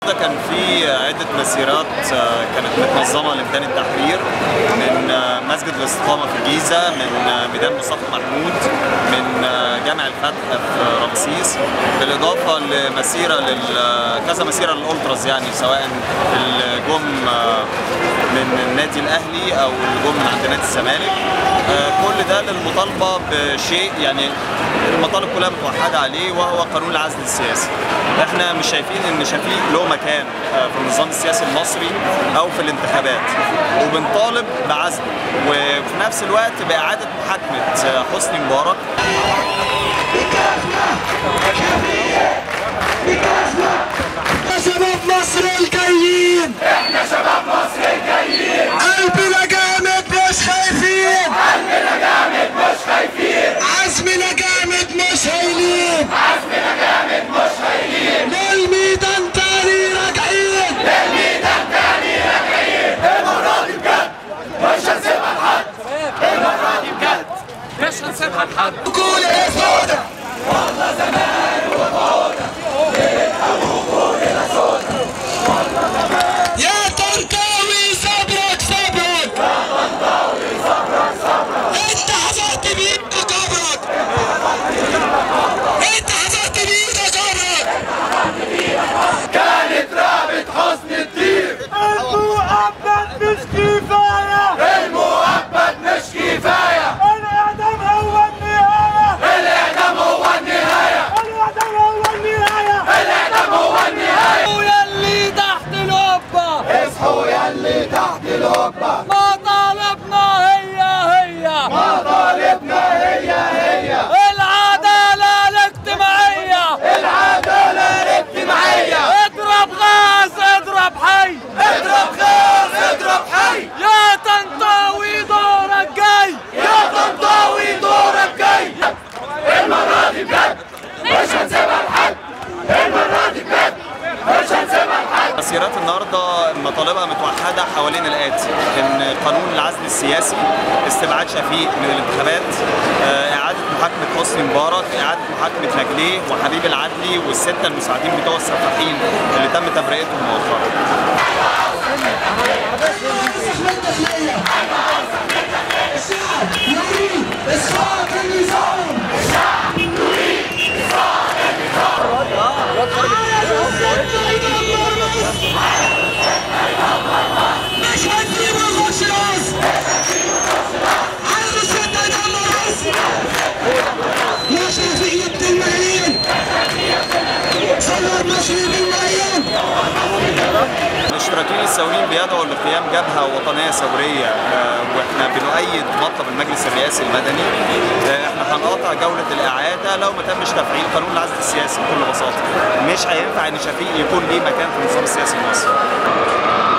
ده كان في عدة مسيرات كانت متنظمة لميدان التحرير من مسجد الاستقامة في الجيزة من ميدان مصطفى محمود من جامع الفتح في رمسيس بالإضافة لمسيرة لل كذا مسيرة للأولتراز يعني سواء الجم من النادي الأهلي أو الجم من عند نادي الزمالك كل ده للمطالبة بشيء يعني المطالب كلها متوحدة عليه وهو قانون العزل السياسي احنا مش شايفين ان شفيق له مكان في النظام السياسي المصري او في الانتخابات وبنطالب بعزله وفي نفس الوقت باعاده محاكمه حسني مبارك يا شباب مصر الجايين احنا شباب مصر الجايين قلبنا جامد مش خايفين قلبنا جامد مش خايفين عزمنا جامد مش هايلين عزمنا جامد مش هايلين للميدان تاني راجعين للميدان تاني راجعين المرة دي بجد مش هنسيبها لحد المرة دي بجد مش هنسيبها لحد كل اسودة والله زمان وبعودة يا طنطاوي صبرك صبرك انت حفظت بايدك قبرك انت حفظت بايدك قبرك كانت رقبة حسن الدين المؤبد مش كفايه المؤبد مش كفاية الاعدام هو النهايه الإعدام هو النهاية الاعدام هو النهايه الإعدام هو النهاية ويا اللي تحت القبه اصحوا ياللي تحت القبة ما طالبنا هي هي ما طالبنا هي هي العداله الاجتماعيه العدالة الاجتماعية اضرب غاز اضرب حي اضرب غاز اضرب حي يا طنطاوي دورك جاي يا طنطاوي دورك جاي المرة دي بجد مش هنسيبها لحد المرة دي بجد مش هنسيبها لحد مسيرات النهارده مطالبها متوحده حوالين الاتي ان قانون العزل السياسي استبعاد شفيق من الانتخابات آه، اعاده محاكمه حسني مبارك اعاده محاكمه نجليه وحبيب العدلي والسته المساعدين بتوع السفاحين اللي تم تبرئتهم مؤخرا اسقاط النظام مش هنسيب الغش راس عايز الستة يدمر راس يا شفيق ابن الملايين صور مصري بالملايين الاشتراكيين الثوريين بيدعوا لقيام جبهه وطنيه ثوريه آه، واحنا بنؤيد مطلب المجلس الرئاسي المدني آه، احنا هنقاطع جوله الاعاده لو ما تمش تفعيل قانون العزل السياسي بكل بساطه مش هينفع ان شفيق يكون ليه مكان في النظام السياسي المصري